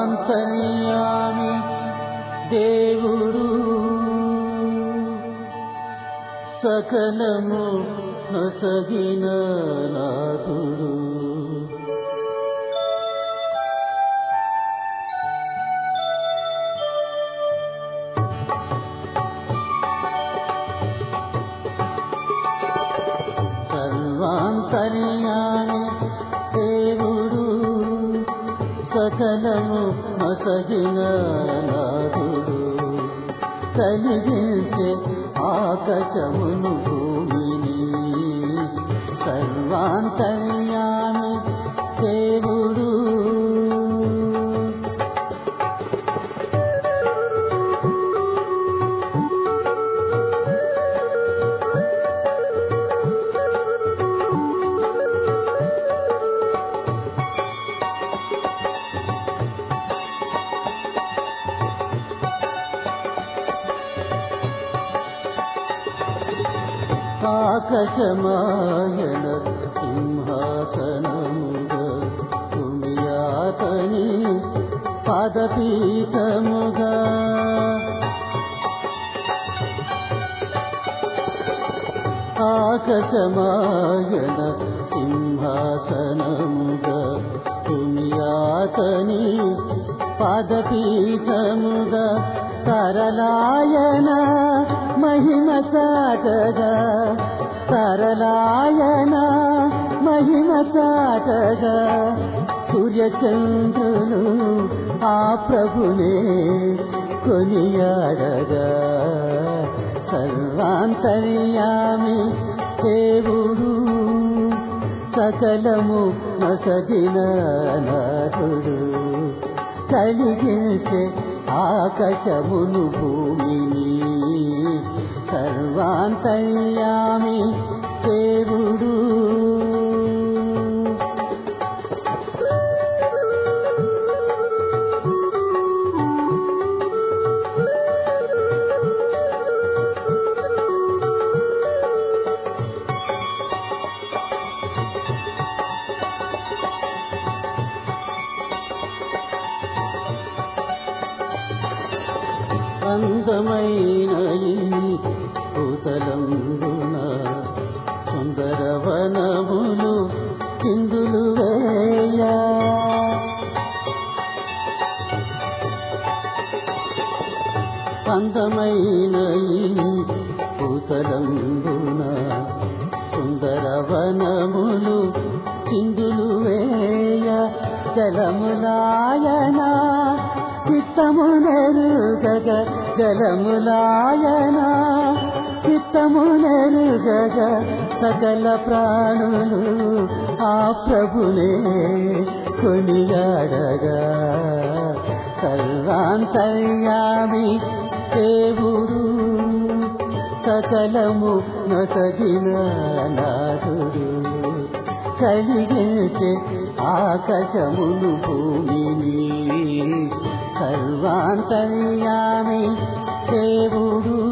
సర్వాంతర్యామి దేవుడు సకలము నొసగిన నాథుడు సర్వాంతర్యామి దేవుడు సకలము నొసగిన నాథుడు కలిగించే ఆకాశమును భూమిని సర్వాంతర్యామి దేవుడు ఆకాశమాయన సింహాసనముగా భూమియాతని పదపీఠముగా ఆకాశమాయన సింహాసనముగా భూమియాతని పదపీఠముగా తరలాయన మహిమ చాటగా తరలాయన మహిమ చాటగా సూర్యచంద్రులు ఆ ప్రభునే కొనియాడగా సర్వాంతర్యామి దేవుడు సకలము మసగిన నాథుడు కలిగించే ఆకాశమును భూమిని సర్వాంతర్యామి దేవుడు అందమైన ఈ భూతలంబున సుందరవనములు చిందులు వేయ అందమైన ఈ భూతలంబున సుందరవనములు చిందులు వేయ జలములాయన చిత్తమునెరుగగ జలములాయన చిత్తమునెరుగగ సకల ప్రాణులు ఆ ప్రభునే కొనియాడగా సర్వాంతర్యామి దేవుడు సకలము నొసగిన నాథుడు కలిగించే ఆకాశమును భూమిని సర్వాంతర్యామి దేవుడు